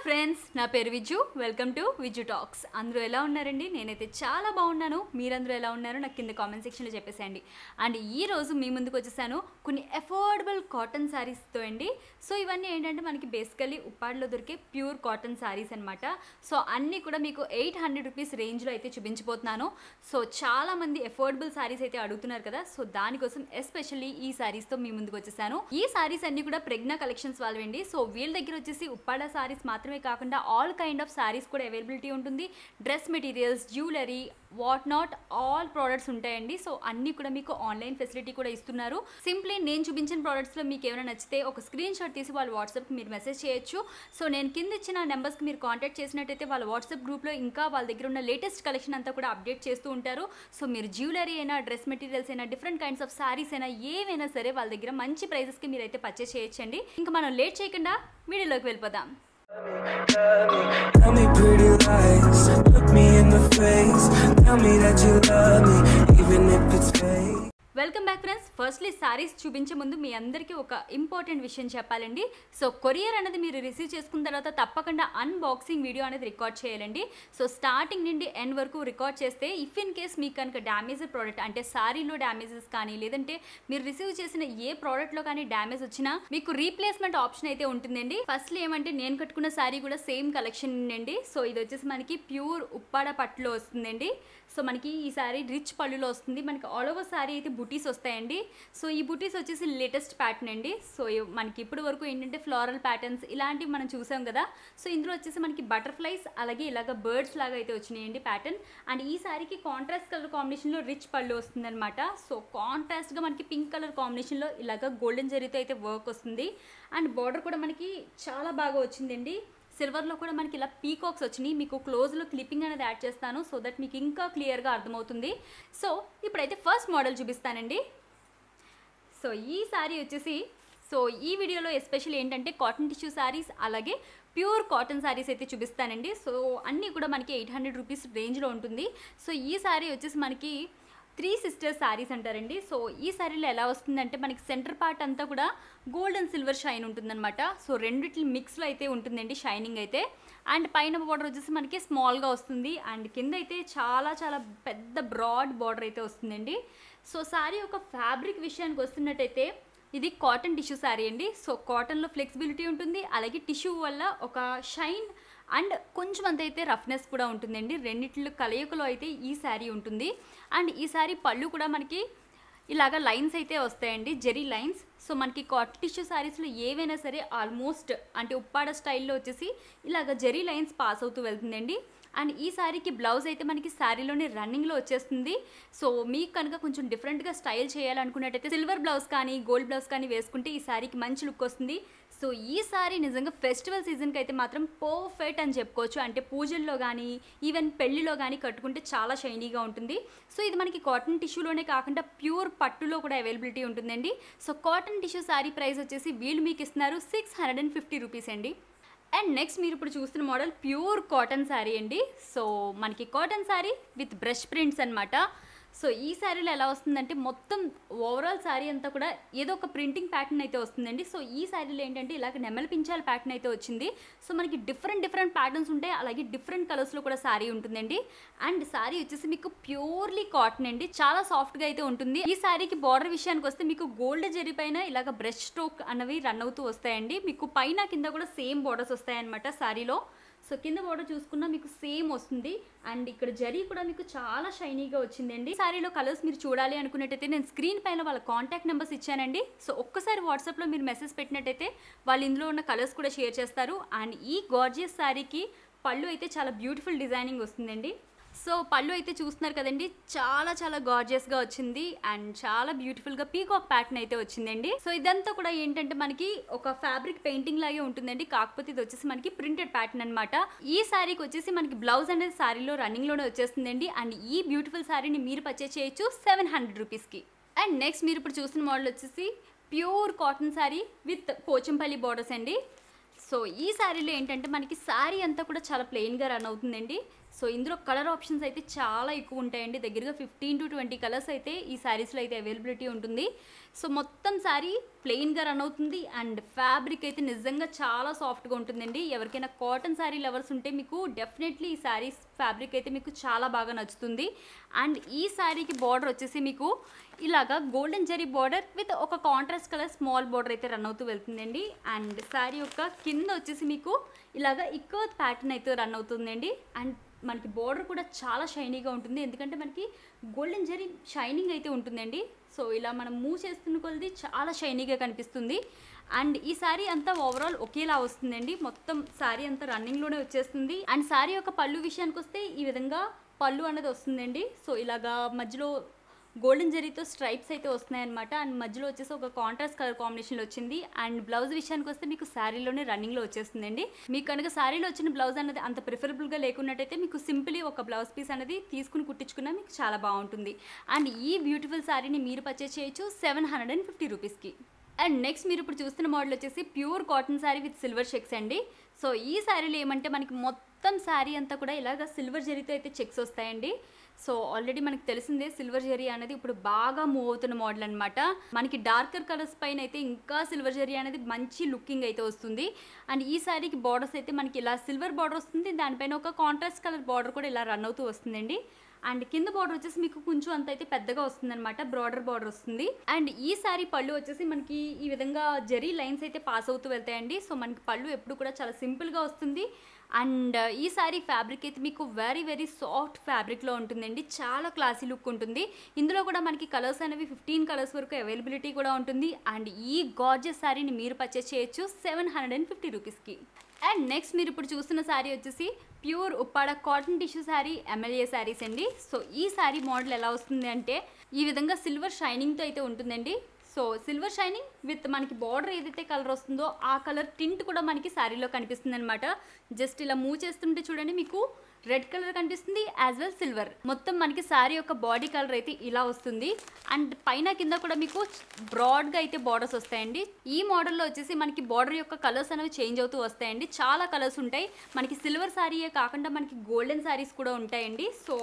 Friends నా పేరు Viju welcome to Viju talks అందరూ ఎలా ఉన్నారండి నేనైతే చాలా బాగున్నాను మీరందరూ ఎలా ఉన్నారో నాకు కింద కామెంట్ సెక్షన్లో చెప్పేసేయండి అండ్ ఈ రోజు మీ ముందుకు వచ్చేసాను కొన్ని అఫోర్డబుల్ కాటన్ శారీస్తో అండి సో ఇవన్నీ ఏంటంటే మనకి బేసికలీ ఉప్పాడులో దొరికే ప్యూర్ కాటన్ శారీస్ అనమాట సో అన్నీ కూడా మీకు ఎయిట్ హండ్రెడ్ రూపీస్ రేంజ్లో అయితే చూపించబోతున్నాను సో చాలా మంది అఫోర్డబుల్ శారీస్ అయితే అడుగుతున్నారు కదా సో దానికోసం ఎస్పెషల్లీ ఈ శారీస్తో మీ ముందుకు వచ్చేసాను ఈ శారీస్ అన్ని కూడా ప్రెగ్నా కలెక్షన్స్ వాళ్ళవండి సో వీళ్ళ దగ్గర వచ్చేసి ఉప్పాడ శారీస్ మాత్రమే కాకుండా ఆల్ కైండ్ ఆఫ్ శారీస్ కూడా అవైలబిలిటీ ఉంటుంది dress materials jewellery what not all products ఉంటాయండి సో అన్ని కూడా మీకు ఆన్లైన్ ఫెసిలిటీ కూడా ఇస్తున్నారు సింప్లీ నేను చూపించిన ప్రోడక్ట్స్లో మీకు ఏమైనా నచ్చితే ఒక స్క్రీన్ షాట్ తీసి వాళ్ళ వాట్సాప్కి మీరు మెసేజ్ చేయొచ్చు సో నేను కింద ఇచ్చిన నెంబర్స్కి మీరు కాంటాక్ట్ చేసినట్టయితే వాళ్ళ వాట్సాప్ గ్రూప్లో ఇంకా వాళ్ళ దగ్గర ఉన్న లేటెస్ట్ కలెక్షన్ అంతా కూడా అప్డేట్ చేస్తూ ఉంటారు సో మీరు జ్యువెలరీ అయినా డ్రెస్ మెటీరియల్స్ అయినా డిఫరెంట్ కైండ్స్ ఆఫ్ శారీస్ అయినా ఏవైనా సరే వాళ్ళ దగ్గర మంచి ప్రైజెస్కి మీరైతే పర్చేస్ చేయొచ్చండి ఇంకా మనం లేట్ చేయకుండా వీడియోలోకి వెళ్ళిపోదాం Tell me pretty lies, look me in the face. Tell me that you love me, even if it's fake. Welcome back friends firstly saris చూపించే ముందు మీ అందరికీ ఒక ఇంపార్టెంట్ విషయం చెప్పాలండి సో కొరియర్ అనేది మీరు రిసీవ్ చేసుకున్న తర్వాత తప్పకుండా అన్బాక్సింగ్ వీడియో అనేది రికార్డ్ చేయాలండి సో స్టార్టింగ్ నుండి ఎండ్ వరకు రికార్డ్ చేస్తే ఇఫ్ ఇన్ కేస్ మీకు కనుక డ్యామేజ్ ప్రోడక్ట్ అంటే సారీలో డ్యామేజెస్ కానీ లేదంటే మీరు రిసీవ్ చేసిన ఏ ప్రోడక్ట్లో కానీ డ్యామేజ్ వచ్చినా మీకు రీప్లేస్మెంట్ ఆప్షన్ అయితే ఉంటుందండి ఫస్ట్లీ ఏమంటే నేను కట్టుకున్న సారీ కూడా సేమ్ కలెక్షన్ అండి సో ఇది వచ్చేసి మనకి ప్యూర్ ఉప్పాడ పట్టులో వస్తుందండి సో మనకి ఈ సారీ రిచ్ పళ్ళులో వస్తుంది మనకి ఆల్ ఓవర్ సారీ అయితే బుటీస్ వస్తాయండి సో ఈ బుటీస్ వచ్చేసి లేటెస్ట్ ప్యాటర్న్ అండి సో ఇ- మనకి ఇప్పటి వరకు ఏంటంటే ఫ్లోరల్ ప్యాటర్న్స్ ఇలాంటివి మనం చూసాం కదా సో ఇందులో వచ్చేసి మనకి బటర్ఫ్లైస్ అలాగే ఇలాగ బర్డ్స్ లాగా అయితే వచ్చినాయండి ప్యాటర్న్ అండ్ ఈ సారీకి కాంట్రాస్ట్ కలర్ కాంబినేషన్లో రిచ్ పళ్ళు వస్తుంది అనమాట సో కాంట్రాస్ట్గా మనకి పింక్ కలర్ కాంబినేషన్లో ఇలాగ గోల్డెన్ జరీతో అయితే వర్క్ వస్తుంది అండ్ బార్డర్ కూడా మనకి చాలా బాగా వచ్చిందండి సిల్వర్లో కూడా మనకి ఇలా పీకాక్స్ వచ్చినాయి మీకు క్లోజ్లో క్లిప్పింగ్ అనేది యాడ్ చేస్తాను సో దట్ మీకు ఇంకా క్లియర్గా అర్థమవుతుంది సో ఇప్పుడైతే ఫస్ట్ మోడల్ చూపిస్తానండి సో ఈ శారీ వచ్చేసి సో ఈ వీడియోలో ఎస్పెషల్ ఏంటంటే కాటన్ టిష్యూ శారీస్ అలాగే ప్యూర్ కాటన్ శారీస్ అయితే చూపిస్తానండి సో అన్నీ కూడా మనకి ఎయిట్ హండ్రెడ్ రూపీస్ రేంజ్లో ఉంటుంది సో ఈ శారీ వచ్చేసి మనకి త్రీ సిస్టర్స్ శారీస్ అంటారండి సో ఈ శారీలో ఎలా వస్తుందంటే మనకి సెంటర్ పార్ట్ అంతా కూడా గోల్డ్ అండ్ సిల్వర్ షైన్ ఉంటుందన్నమాట సో రెండిట్ల మిక్స్లో అయితే ఉంటుందండి షైనింగ్ అయితే అండ్ పైన బార్డర్ వచ్చేసి మనకి స్మాల్గా వస్తుంది అండ్ కింద అయితే చాలా చాలా పెద్ద బ్రాడ్ బార్డర్ అయితే వస్తుందండి సో శారీ ఒక ఫ్యాబ్రిక్ విషయానికి వస్తున్నట్టయితే ఇది కాటన్ టిష్యూ శారీ అండి సో కాటన్లో ఫ్లెక్సిబిలిటీ ఉంటుంది అలాగే టిష్యూ వల్ల ఒక షైన్ అండ్ కొంచెం అంత అయితే రఫ్నెస్ కూడా ఉంటుందండి రెండిట్లు కలయికలో అయితే ఈ శారీ ఉంటుంది అండ్ ఈ శారీ పళ్ళు కూడా మనకి ఇలాగ లైన్స్ అయితే వస్తాయండి జెరీ లైన్స్ సో మనకి కాటన్ టిష్యూ శారీస్లో ఏవైనా సరే ఆల్మోస్ట్ అంటే ఉప్పాడ స్టైల్లో వచ్చేసి ఇలాగ జెరీ లైన్స్ పాస్ అవుతూ వెళ్తుందండి అండ్ ఈ శారీకి బ్లౌజ్ అయితే మనకి శారీలోనే రన్నింగ్లో వచ్చేస్తుంది సో మీకు కనుక కొంచెం డిఫరెంట్గా స్టైల్ చేయాలనుకున్నట్టయితే సిల్వర్ బ్లౌజ్ కానీ గోల్డ్ బ్లౌజ్ కానీ వేసుకుంటే ఈ శారీకి మంచి లుక్ వస్తుంది సో ఈ సారీ నిజంగా ఫెస్టివల్ సీజన్కి అయితే మాత్రం పర్ఫెక్ట్ అని చెప్పుకోవచ్చు అంటే పూజల్లో కానీ ఈవెన్ పెళ్లిలో కానీ కట్టుకుంటే చాలా షైనీగా ఉంటుంది సో ఇది మనకి కాటన్ టిష్యూలోనే కాకుండా ప్యూర్ పట్టులో కూడా అవైలబిలిటీ ఉంటుందండి so cotton tissue sari price వచ్చేసి వీళ్ళు మీకు ఇస్తున్నారు six hundred and fifty rupees అండి అండ్ నెక్స్ట్ మీరు ఇప్పుడు చూస్తున్న మోడల్ ప్యూర్ కాటన్ శారీ అండి సో మనకి cotton sari with brush prints అన్నమాట సో ఈ శారీలో ఎలా వస్తుందంటే మొత్తం ఓవరాల్ శారీ అంతా కూడా ఏదో ఒక ప్రింటింగ్ ప్యాటర్న్ అయితే వస్తుందండి సో ఈ శారీలో ఏంటంటే ఇలాగ నెమలి పించాల ప్యాటర్న్ అయితే వచ్చింది సో మనకి డిఫరెంట్ డిఫరెంట్ ప్యాటర్న్స్ ఉంటాయి అలాగే డిఫరెంట్ కలర్స్లో కూడా శారీ ఉంటుందండి అండ్ శారీ వచ్చేసి మీకు ప్యూర్లీ కాటన్ అండి చాలా సాఫ్ట్గా అయితే ఉంటుంది ఈ శారీకి బార్డర్ విషయానికి వస్తే మీకు గోల్డ్ జరీ పైన ఇలాగ బ్రష్ స్ట్రోక్ అనేవి రన్ అవుతూ వస్తాయండి మీకు పైన కింద కూడా సేమ్ బార్డర్స్ వస్తాయన్నమాట శారీలో సో కింద బార్డర్ చూసుకున్నా మీకు సేమ్ వస్తుంది అండ్ ఇక్కడ జరీ కూడా మీకు చాలా షైనీగా వచ్చిందండి శారీలో కలర్స్ మీరు చూడాలి అనుకున్నట్టయితే నేను స్క్రీన్ పైన వాళ్ళ కాంటాక్ట్ నెంబర్స్ ఇచ్చానండి సో ఒక్కసారి వాట్సాప్లో మీరు మెసేజ్ పెట్టినట్టయితే వాళ్ళు ఇందులో ఉన్న కలర్స్ కూడా షేర్ చేస్తారు అండ్ ఈ గార్జియస్ శారీకి పళ్ళు అయితే చాలా బ్యూటిఫుల్ డిజైనింగ్ వస్తుందండి సో పళ్ళు అయితే చూస్తున్నారు కదండి చాలా చాలా గార్జియస్గా వచ్చింది అండ్ చాలా బ్యూటిఫుల్గా పీకాక్ ప్యాటర్న్ అయితే వచ్చిందండి సో ఇదంతా కూడా ఏంటంటే మనకి ఒక ఫ్యాబ్రిక్ పెయింటింగ్ లాగే ఉంటుందండి కాకపోతే ఇది వచ్చేసి మనకి ప్రింటెడ్ ప్యాటర్న్ అనమాట ఈ శారీకి వచ్చేసి మనకి బ్లౌజ్ అనేది శారీలో రన్నింగ్లోనే వచ్చేస్తుందండి అండ్ ఈ బ్యూటిఫుల్ శారీని మీరు పర్చేస్ చేయొచ్చు సెవెన్ హండ్రెడ్ రూపీస్కి అండ్ నెక్స్ట్ మీరు ఇప్పుడు చూస్తున్న మోడల్ వచ్చేసి pure cotton sari with Pochampally borders అండి సో ఈ శారీలో ఏంటంటే మనకి శారీ అంతా కూడా చాలా ప్లెయిన్గా రన్ అవుతుందండి సో ఇందులో కలర్ ఆప్షన్స్ అయితే చాలా ఎక్కువ ఉంటాయండి దగ్గరగా ఫిఫ్టీన్ టు ట్వంటీ కలర్స్ అయితే ఈ శారీస్లో అయితే అవైలబిలిటీ ఉంటుంది సో మొత్తం శారీ ప్లెయిన్గా రన్ అవుతుంది అండ్ ఫ్యాబ్రిక్ అయితే నిజంగా చాలా సాఫ్ట్గా ఉంటుందండి ఎవరికైనా కాటన్ శారీ లవర్స్ ఉంటే మీకు డెఫినెట్లీ ఈ శారీస్ ఫ్యాబ్రిక్ అయితే మీకు చాలా బాగా నచ్చుతుంది అండ్ ఈ శారీకి బార్డర్ వచ్చేసి మీకు ఇలాగా గోల్డెన్ జరీ బార్డర్ విత్ ఒక కాంట్రాస్ట్ కలర్ స్మాల్ బార్డర్ అయితే రన్ అవుతూ వెళ్తుందండి అండ్ శారీ యొక్క కింద వచ్చేసి మీకు ఇలాగా ఇక్కత్ ప్యాటర్న్ అయితే రన్ అవుతుందండి అండ్ మనకి బార్డర్ కూడా చాలా షైనీగా ఉంటుంది ఎందుకంటే మనకి గోల్డెన్ జరీ షైనింగ్ అయితే ఉంటుందండి సో ఇలా మనం మూవ్ చేస్తున్న కొలది చాలా షైనీగా కనిపిస్తుంది అండ్ ఈ శారీ అంతా ఓవరాల్ ఒకేలా వస్తుందండి మొత్తం శారీ అంతా రన్నింగ్లోనే వచ్చేస్తుంది అండ్ శారీ యొక్క పళ్ళు విషయానికి వస్తే ఈ విధంగా పళ్ళు అనేది వస్తుందండి సో ఇలాగా మధ్యలో గోల్డెన్ జరీతో స్ట్రైప్స్ అయితే వస్తున్నాయి అనమాట అండ్ మధ్యలో వచ్చేసి ఒక కాంట్రాస్ట్ కలర్ కాంబినేషన్లో వచ్చింది అండ్ బ్లౌజ్ విషయానికి వస్తే మీకు శారీలోనే రన్నింగ్లో వచ్చేస్తుందండి మీకు కనుక శారీలో వచ్చిన బ్లౌజ్ అనేది అంత ప్రిఫరబుల్గా లేకున్నట్టయితే మీకు సింపుల్లీ ఒక బ్లౌజ్ పీస్ అనేది తీసుకుని కుట్టించుకున్నా మీకు చాలా బాగుంటుంది అండ్ ఈ బ్యూటిఫుల్ శారీని మీరు పర్చేస్ చేయొచ్చు సెవెన్ హండ్రెడ్ అండ్ ఫిఫ్టీ రూపీస్కి అండ్ నెక్స్ట్ మీరు ఇప్పుడు చూస్తున్న మోడల్ వచ్చేసి pure cotton sari with silver checks అండి సో ఈ శారీలో ఏమంటే మనకి మొత్తం శారీ అంతా కూడా ఇలాగ సిల్వర్ జరీతో అయితే చెక్స్ వస్తాయండి సో ఆల్రెడీ మనకి తెలిసిందే సిల్వర్ జరీ అనేది ఇప్పుడు బాగా మూవ్ అవుతున్న మోడల్ అనమాట మనకి డార్కర్ కలర్స్ పైన అయితే ఇంకా సిల్వర్ జరీ అనేది మంచి లుకింగ్ అయితే వస్తుంది అండ్ ఈ శారీకి బార్డర్స్ అయితే మనకి ఇలా సిల్వర్ బార్డర్ వస్తుంది దానిపైన ఒక కాంట్రాస్ట్ కలర్ బార్డర్ కూడా ఇలా రన్ అవుతూ వస్తుందండి అండ్ కింద బార్డర్ వచ్చేసి మీకు కొంచెం అంత అయితే పెద్దగా వస్తుంది అనమాట బ్రాడర్ బార్డర్ వస్తుంది అండ్ ఈ సారీ పళ్ళు వచ్చేసి మనకి ఈ విధంగా జరీ లైన్స్ అయితే పాస్ అవుతూ వెళ్తాయండి సో మనకి పళ్ళు ఎప్పుడు కూడా చాలా సింపుల్గా వస్తుంది అండ్ ఈ సారీ ఫ్యాబ్రిక్ అయితే మీకు వెరీ వెరీ సాఫ్ట్ ఫ్యాబ్రిక్లో ఉంటుందండి చాలా క్లాసీ లుక్ ఉంటుంది ఇందులో కూడా మనకి కలర్స్ అనేవి ఫిఫ్టీన్ కలర్స్ వరకు అవైలబిలిటీ కూడా ఉంటుంది అండ్ ఈ గార్జెస్ శారీని మీరు పర్చేస్ చేయొచ్చు సెవెన్ హండ్రెడ్ అండ్ ఫిఫ్టీ రూపీస్కి అండ్ నెక్స్ట్ మీరు ఇప్పుడు చూస్తున్న శారీ వచ్చేసి pure Uppada cotton tissue sari ఎమ్మెల్యే శారీస్ అండి సో ఈ శారీ మోడల్ ఎలా వస్తుంది అంటే ఈ విధంగా సిల్వర్ షైనింగ్తో అయితే ఉంటుందండి సో సిల్వర్ షైనింగ్ విత్ మనకి బార్డర్ ఏదైతే కలర్ వస్తుందో ఆ కలర్ టింట్ కూడా మనకి శారీలో కనిపిస్తుంది అనమాట జస్ట్ ఇలా మూవ్ చేస్తుంటే చూడండి మీకు రెడ్ కలర్ కనిపిస్తుంది యాజ్ వెల్ సిల్వర్ మొత్తం మనకి శారీ యొక్క బాడీ కలర్ అయితే ఇలా వస్తుంది అండ్ పైన కింద కూడా మీకు బ్రాడ్గా అయితే బార్డర్స్ వస్తాయండి ఈ మోడల్లో వచ్చేసి మనకి బార్డర్ యొక్క కలర్స్ అనేవి చేంజ్ అవుతూ వస్తాయండి చాలా కలర్స్ ఉంటాయి మనకి సిల్వర్ శారీయే కాకుండా మనకి గోల్డెన్ శారీస్ కూడా ఉంటాయండి సో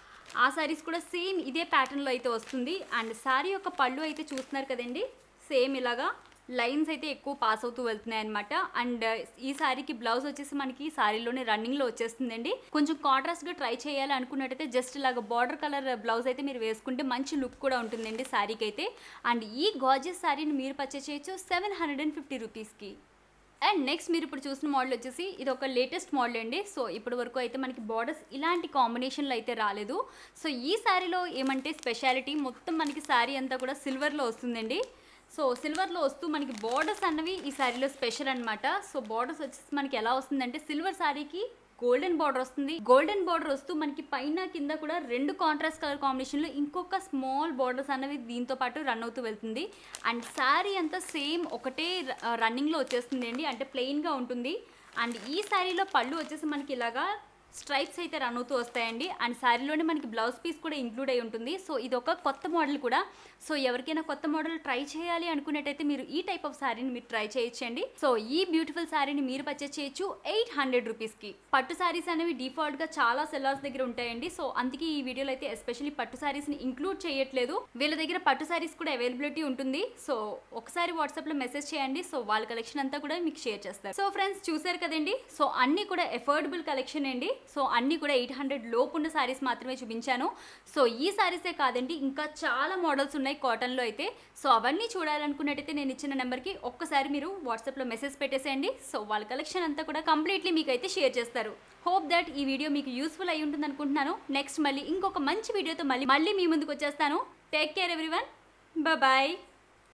ఆ శారీస్ కూడా సేమ్ ఇదే ప్యాటర్న్లో అయితే వస్తుంది అండ్ శారీ యొక్క పళ్ళు అయితే చూస్తున్నారు కదండి సేమ్ ఇలాగా లైన్స్ అయితే ఎక్కువ పాస్ అవుతూ వెళ్తున్నాయి అనమాట అండ్ ఈ శారీకి బ్లౌజ్ వచ్చేసి మనకి శారీలోనే రన్నింగ్లో వచ్చేస్తుందండి కొంచెం కాంట్రాస్ట్గా ట్రై చేయాలి అనుకున్నట్టయితే జస్ట్ ఇలాగ బార్డర్ కలర్ బ్లౌజ్ అయితే మీరు వేసుకుంటే మంచి లుక్ కూడా ఉంటుందండి శారీకి అయితే అండ్ ఈ గాజెస్ శారీని మీరు పర్చేస్ చేయొచ్చు సెవెన్ హండ్రెడ్ అండ్ ఫిఫ్టీ రూపీస్కి అండ్ నెక్స్ట్ మీరు ఇప్పుడు చూసిన మోడల్ వచ్చేసి ఇది ఒక లేటెస్ట్ మోడల్ అండి సో ఇప్పటి వరకు అయితే మనకి బార్డర్స్ ఇలాంటి కాంబినేషన్లో అయితే రాలేదు సో ఈ శారీలో ఏమంటే స్పెషాలిటీ మొత్తం మనకి శారీ అంతా కూడా సిల్వర్లో వస్తుందండి సో సిల్వర్లో వస్తూ మనకి బార్డర్స్ అన్నవి ఈ శారీలో స్పెషల్ అనమాట సో బార్డర్స్ వచ్చేసి మనకి ఎలా వస్తుందంటే సిల్వర్ శారీకి గోల్డెన్ బార్డర్ వస్తుంది గోల్డెన్ బార్డర్ వస్తూ మనకి పైన కింద కూడా రెండు కాంట్రాస్ట్ కలర్ కాంబినేషన్లో ఇంకొక స్మాల్ బార్డర్స్ అనేవి దీంతో పాటు రన్ అవుతూ వెళ్తుంది అండ్ శారీ అంతా సేమ్ ఒకటే రన్నింగ్లో వచ్చేస్తుంది అండి అంటే ప్లెయిన్గా ఉంటుంది అండ్ ఈ శారీలో పళ్ళు వచ్చేసి మనకి ఇలాగా స్ట్రైప్స్ అయితే రన్ అవుతూ వస్తాయండి అండ్ శారీలోనే మనకి బ్లౌజ్ పీస్ కూడా ఇంక్లూడ్ అయి ఉంటుంది సో ఇది ఒక కొత్త మోడల్ కూడా సో ఎవరికైనా కొత్త మోడల్ ట్రై చేయాలి అనుకునేటైతే మీరు ఈ టైప్ ఆఫ్ శారీని మీరు ట్రై చేయొచ్చండి సో ఈ బ్యూటిఫుల్ శారీని మీరు పర్చేస్ చేయొచ్చు ఎయిట్ హండ్రెడ్ రూపీస్కి పట్టు శారీస్ అనేవి డిఫాల్ట్గా చాలా సెల్లర్స్ దగ్గర ఉంటాయండి సో అందుకే ఈ వీడియోలో అయితే ఎస్పెషల్లీ పట్టు శారీస్ని ఇంక్లూడ్ చేయట్లేదు వీళ్ళ దగ్గర పట్టు శారీస్ కూడా అవైలబిలిటీ ఉంటుంది సో ఒకసారి వాట్సాప్లో మెసేజ్ చేయండి సో వాళ్ళ కలెక్షన్ అంతా కూడా మీకు షేర్ చేస్తారు సో ఫ్రెండ్స్ చూసారు కదండి సో అన్ని కూడా ఎఫోర్డబుల్ కలెక్షన్ అండి సో అన్ని కూడా ఎయిట్ హండ్రెడ్ లోపు ఉన్న శారీస్ మాత్రమే చూపించాను సో ఈ శారీసే కాదండి ఇంకా చాలా మోడల్స్ ఉన్నాయి కాటన్లో అయితే సో అవన్నీ చూడాలనుకున్నట్టయితే నేను ఇచ్చిన నెంబర్కి ఒక్కసారి మీరు వాట్సాప్లో మెసేజ్ పెట్టేసేయండి సో వాళ్ళ కలెక్షన్ అంతా కూడా కంప్లీట్లీ మీకు అయితే షేర్ చేస్తారు హోప్ దట్ ఈ వీడియో మీకు యూస్ఫుల్ అయి ఉంటుంది అనుకుంటున్నాను నెక్స్ట్ మళ్ళీ ఇంకొక మంచి వీడియోతో మళ్ళీ మళ్ళీ మీ ముందుకు వచ్చేస్తాను టేక్ కేర్ ఎవ్రీవన్ బాయ్